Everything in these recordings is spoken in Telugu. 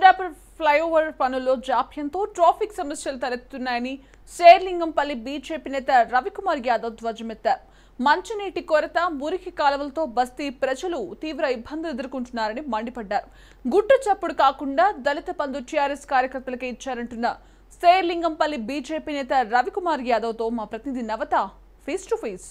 కొండాపూర్ ఫ్లైఓవర్ పనుల్లో జాప్యంతో ట్రాఫిక్ సమస్యలు తలెత్తున్నాయని శేర్లింగంపల్లి బీజేపీ నేత రవికుమార్ యాదవ్ ధ్వజమెత్తారు మంచినీటి కొరత మురికి కాలువలతో బస్తీ ప్రజలు తీవ్ర ఇబ్బందులు ఎదుర్కొంటున్నారని మండిపడ్డారు గుట్టు చప్పుడు కాకుండా దళిత బంధు టీఆర్ఎస్ కార్యకర్తలకే ఇచ్చారంటున్న శేర్లింగంపల్లి బీజేపీ నేత రవికుమార్ యాదవ్తో మా ప్రతినిధి Navatha face to face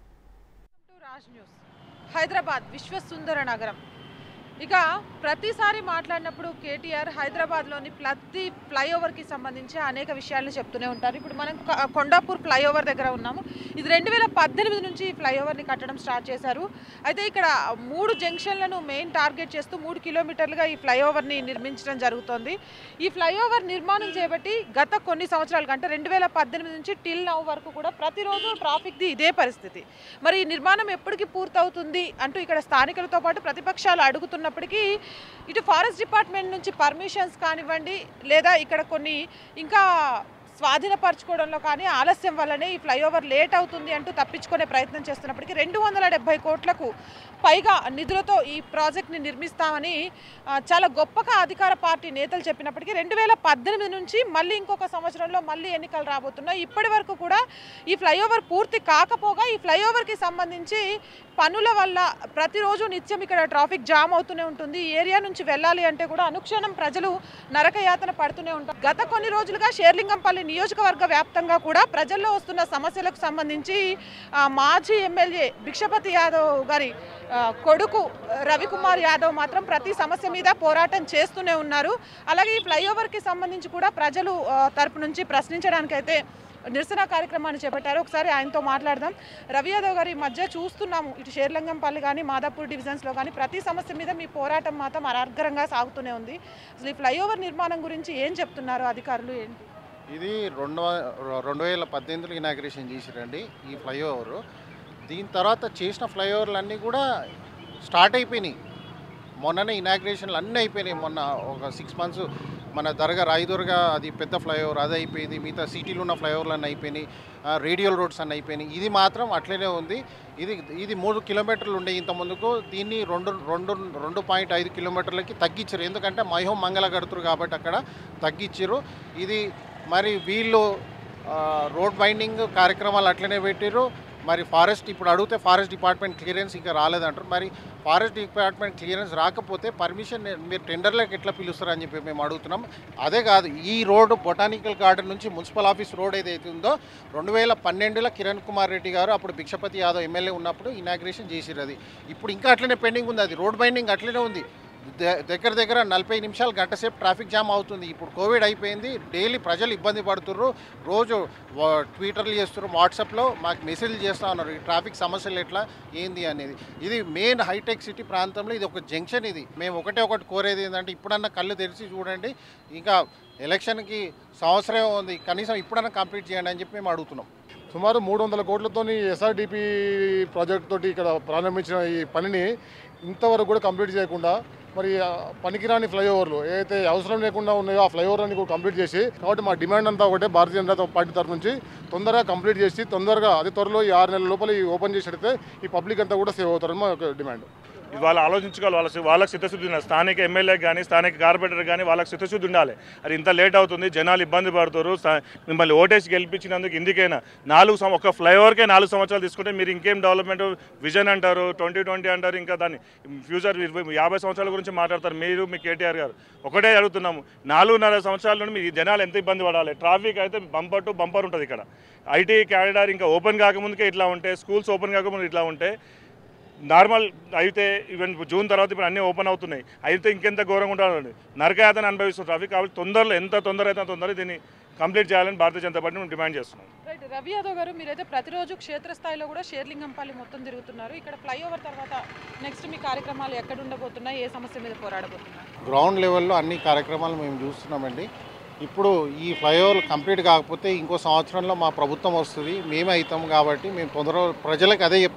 to Raj news Hyderabad విశ్వసుందర నగరం ఇక ప్రతిసారి మాట్లాడినప్పుడు కేటీఆర్ హైదరాబాద్లోని ప్రతి ఫ్లైఓవర్కి సంబంధించి అనేక విషయాలను చెప్తూనే ఉంటారు ఇప్పుడు మనం క- కొండాపూర్ ఫ్లైఓవర్ దగ్గర ఉన్నాము ఇది రెండు వేల పద్దెనిమిది నుంచి ఈ ఫ్లైఓవర్ని కట్టడం స్టార్ట్ చేశారు అయితే ఇక్కడ మూడు జంక్షన్లను మెయిన్ టార్గెట్ చేస్తూ మూడు కిలోమీటర్లుగా ఈ ఫ్లైఓవర్ని నిర్మించడం జరుగుతోంది ఈ ఫ్లైఓవర్ నిర్మాణం చేపట్టి గత కొన్ని సంవత్సరాలు అంటే రెండు వేల పద్దెనిమిది నుంచి టిల్ నవ్ వరకు కూడా ప్రతిరోజు ట్రాఫిక్ది ఇదే పరిస్థితి మరి ఈ నిర్మాణం ఎప్పటికి పూర్తవుతుంది అంటూ ఇక్కడ స్థానికులతో పాటు ప్రతిపక్షాలు అడుగుతున్నప్పటికీ ఇటు ఫారెస్ట్ డిపార్ట్మెంట్ నుంచి పర్మిషన్స్ కానివ్వండి లేదా ఇక్కడ కొన్ని ఇంకా స్వాధీనపరచుకోవడంలో కానీ ఆలస్యం వల్లనే ఈ ఫ్లైఓవర్ లేట్ అవుతుంది అంటూ తప్పించుకునే ప్రయత్నం చేస్తున్నప్పటికీ రెండు వందల డెబ్బై కోట్లకు పైగా నిధులతో ఈ ప్రాజెక్ట్ని నిర్మిస్తామని ఆ, చాలా గొప్పగా అధికార పార్టీ నేతలు చెప్పినప్పటికీ రెండు వేల పద్దెనిమిది నుంచి మళ్ళీ ఇంకొక సంవత్సరంలో మళ్ళీ ఎన్నికలు రాబోతున్నాయి ఇప్పటి వరకు కూడా ఈ ఫ్లైఓవర్ పూర్తి కాకపోగా ఈ ఫ్లైఓవర్కి సంబంధించి పనుల వల్ల ప్రతిరోజు నిత్యం ఇక్కడ ట్రాఫిక్ జామ్ అవుతూనే ఉంటుంది ఈ ఏరియా నుంచి వెళ్ళాలి అంటే కూడా అనుక్షణం ప్రజలు నరకయాతన పడుతూనే ఉంటారు గత కొన్ని రోజులుగా షేర్లింగంపల్లి నియోజకవర్గ వ్యాప్తంగా కూడా ప్రజల్లో వస్తున్న సమస్యలకు సంబంధించి ఆ, మాజీ ఎమ్మెల్యే భిక్షపతి యాదవ్ గారి ఆ, కొడుకు రవికుమార్ యాదవ్ మాత్రం ప్రతి సమస్య మీద పోరాటం చేస్తూనే ఉన్నారు అలాగే ఈ ఫ్లైఓవర్కి సంబంధించి కూడా ప్రజలు ఆ, తరపు నుంచి ప్రశ్నించడానికైతే నిరసన కార్యక్రమాన్ని చేపట్టారు ఒకసారి ఆయనతో మాట్లాడదాం రవి యాదవ్ గారి ఈ మధ్య చూస్తున్నాము ఇటు షేర్లింగంపల్లి కానీ మాదాపూర్ డివిజన్స్లో కానీ ప్రతి సమస్య మీద మీ పోరాటం మాత్రం అరర్గరంగా సాగుతూనే ఉంది అసలు ఈ ఫ్లైఓవర్ నిర్మాణం గురించి ఏం చెప్తున్నారు అధికారులు ఏంటి ఇది రెండు వ- రెండు వేల పద్దెనిమిదిలో ఇనాగ్రేషన్ చేసిరండి ఈ ఫ్లైఓవర్ దీని తర్వాత చేసిన ఫ్లైఓవర్లు అన్నీ కూడా స్టార్ట్ అయిపోయినాయి మొన్ననే ఇనాగ్రేషన్లు అన్నీ అయిపోయినాయి మొన్న ఒక సిక్స్ మంత్స్ మన దర్గా రాయదుర్గా అది పెద్ద ఫ్లైఓవర్ అది అయిపోయింది మిగతా సిటీలో ఉన్న ఫ్లైఓవర్లు అన్నీ అయిపోయినాయి ఆ, రేడియల్ రోడ్స్ అన్నీ అయిపోయినాయి ఇది మాత్రం అట్లనే ఉంది ఇది ఇది మూడు కిలోమీటర్లు ఉండే ఇంత ముందుకు దీన్ని రెండు రెండు రెండు పాయింట్ ఐదు కిలోమీటర్లకి తగ్గించారు ఎందుకంటే మైహోం మంగళ కడుతురు కాబట్టి అక్కడ తగ్గించారు ఇది మరి వీళ్ళు ఆ, రోడ్ బైండింగ్ కార్యక్రమాలు అట్లనే పెట్టారు మరి ఫారెస్ట్ ఇప్పుడు అడిగితే ఫారెస్ట్ డిపార్ట్మెంట్ క్లియరెన్స్ ఇంకా రాలేదంటారు మరి ఫారెస్ట్ డిపార్ట్మెంట్ క్లియరెన్స్ రాకపోతే పర్మిషన్ మీరు టెండర్లకు ఎట్లా పిలుస్తారు అని చెప్పి మేము అడుగుతున్నాం అదే కాదు ఈ రోడ్డు బొటానికల్ గార్డెన్ నుంచి మున్సిపల్ ఆఫీస్ రోడ్ ఏదైతే ఉందో రెండు వేల పన్నెండులో కిరణ్ కుమార్ రెడ్డి గారు అప్పుడు భిక్షపతి యాదవ్ ఎమ్మెల్యే ఉన్నప్పుడు ఇనాగ్రేషన్ చేసిరు అది ఇప్పుడు ఇంకా అట్లనే పెండింగ్ ఉంది అది రోడ్ బైండింగ్ అట్లనే ఉంది ద- దగ్గర దగ్గర నలభై నిమిషాలు గంట సేపు ట్రాఫిక్ జామ్ అవుతుంది ఇప్పుడు కోవిడ్ అయిపోయింది డైలీ ప్రజలు ఇబ్బంది పడుతుర్రు రోజు వా- ట్విట్టర్లు చేస్తున్నారు వాట్సాప్లో మాకు మెసేజ్లు చేస్తూ ఉన్నారు ఈ ట్రాఫిక్ సమస్యలు ఎట్లా ఏంది అనేది ఇది మెయిన్ హైటెక్ సిటీ ప్రాంతంలో ఇది ఒక జంక్షన్ ఇది మేము ఒకటే ఒకటి కోరేది ఏంటంటే ఇప్పుడన్నా కళ్ళు తెరిచి చూడండి ఇంకా ఎలక్షన్కి సంవత్సరం ఉంది కనీసం ఇప్పుడన్నా కంప్లీట్ చేయండి అని చెప్పి మేము అడుగుతున్నాం సుమారు మూడు వందల కోట్లతోని ఎస్ఆర్డిపి ప్రాజెక్ట్ తోటి ఇక్కడ ప్రారంభించిన ఈ పనిని ఇంతవరకు కూడా కంప్లీట్ చేయకుండా మరి ఆ పనికిరాని ఫ్లైఓవర్లు ఏదైతే అవసరం లేకుండా ఉన్నాయో ఆ ఫ్లైఓవర్ అన్ని కూడా కంప్లీట్ చేసి కాబట్టి మా డిమాండ్ అంతా ఒకటే భారతీయ జనతా పార్టీ తరఫు నుంచి తొందరగా కంప్లీట్ చేసి తొందరగా అతి త్వరలో ఈ ఆరు నెలల లోపల ఈ ఓపెన్ చేసినట్టే ఈ పబ్లిక్ అంతా కూడా సేవ్ అవుతారని మా యొక్క డిమాండ్ ఇది వాళ్ళు ఆలోచించుకోవాలి వాళ్ళ వాళ్ళకి చిత్తశుద్ధి ఉండాలి స్థానిక ఎమ్మెల్యే కానీ స్థానిక కార్పొరేటర్ కానీ వాళ్ళకి చిత్తశుద్ధి ఉండాలి అది ఇంత లేట్ అవుతుంది జనాలు ఇబ్బంది పడుతారు స- మిమ్మల్ని ఓటేసి గెలిపించినందుకు ఇందుకైనా నాలుగు సం- ఒక ఫ్లైఓవర్కే నాలుగు సంవత్సరాలు తీసుకుంటే మీరు ఇంకేం డెవలప్మెంట్ విజన్ అంటారు ట్వంటీ ట్వంటీ అంటారు ఇంకా దాన్ని ఫ్యూచర్ ఇరవై యాభై సంవత్సరాల గురించి మాట్లాడతారు మీరు మీ కేటీఆర్ గారు ఒకటే అడుగుతున్నాము నాలుగున్నర సంవత్సరాల నుండి మీ జనాలు ఎంత ఇబ్బంది పడాలి ట్రాఫిక్ అయితే బంపర్ టు బంపర్ ఉంటుంది ఇక్కడ ఐటీ క్యారిడార్ ఇంకా ఓపెన్ కాకముందుకే ఇట్లా ఉంటే స్కూల్స్ ఓపెన్ కాకముందు ఇట్లా ఉంటే నార్మల్ అయితే ఈవెన్ జూన్ తర్వాత ఇప్పుడు అన్నీ ఓపెన్ అవుతున్నాయి అయితే ఇంకెంత ఘోరంగా ఉండాలండి నరకయాతన అనుభవిస్తున్న ట్రాఫిక్ కాబట్టి తొందరలో ఎంత తొందర అయితే అంత తొందర దీన్ని కంప్లీట్ చేయాలని భారతీయ జనతా పార్టీ మేము డిమాండ్ చేస్తున్నాం రైట్ రవి యాదవ్ గారు మీరైతే ప్రతిరోజు క్షేత్రస్థాయిలో కూడా షేర్లింగంపల్లి మొత్తం తిరుగుతున్నారు ఇక్కడ ఫ్లైఓవర్ తర్వాత నెక్స్ట్ మీ కార్యక్రమాలు ఎక్కడ ఉండబోతున్నాయి ఏ సమస్య మీద పోరాడబోతున్నారు గ్రౌండ్ లెవెల్లో అన్ని కార్యక్రమాలు మేము చూస్తున్నామండి ఇప్పుడు ఈ ఫ్లైఓవర్ కంప్లీట్ కాకపోతే ఇంకో సంవత్సరంలో మా ప్రభుత్వం వస్తుంది మేమే అవుతాం కాబట్టి మేము తొందరగా ప్రజలకు అదే చెప్తున్నాం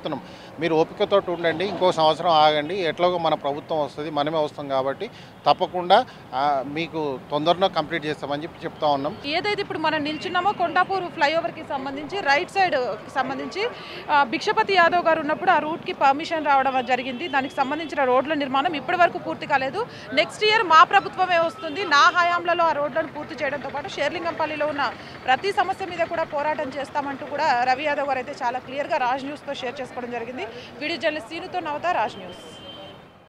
మీరు ఓపికతో ఉండండి ఇంకో సంవత్సరం ఆగండి ఎట్లాగో మన ప్రభుత్వం వస్తుంది మనమే వస్తాం కాబట్టి తప్పకుండా ఆ, మీకు తొందరలో కంప్లీట్ చేస్తామని చెప్పి చెప్తా ఉన్నాం ఏదైతే ఇప్పుడు మనం నిల్చున్నామో కొండాపూర్ ఫ్లైఓవర్కి సంబంధించి రైట్ సైడ్ సంబంధించి ఆ, భిక్షపతి యాదవ్ గారు ఉన్నప్పుడు ఆ రూట్కి పర్మిషన్ రావడం జరిగింది దానికి సంబంధించిన రోడ్ల నిర్మాణం ఇప్పటి వరకు పూర్తి కాలేదు నెక్స్ట్ ఇయర్ మా ప్రభుత్వమే వస్తుంది నా హయాంలలో ఆ రోడ్లను పూర్తి చేయడంతో పాటు షేర్లింగంపల్లిలో ఉన్న ప్రతి సమస్య మీద కూడా పోరాటం చేస్తామంటూ కూడా రవి యాదవ్ గారు అయితే చాలా క్లియర్గా రాజ్ న్యూస్తో షేర్ చేసుకోవడం జరిగింది వీడియో జర్నలిస్ట్ సీనుతో నవత రాజ్ న్యూస్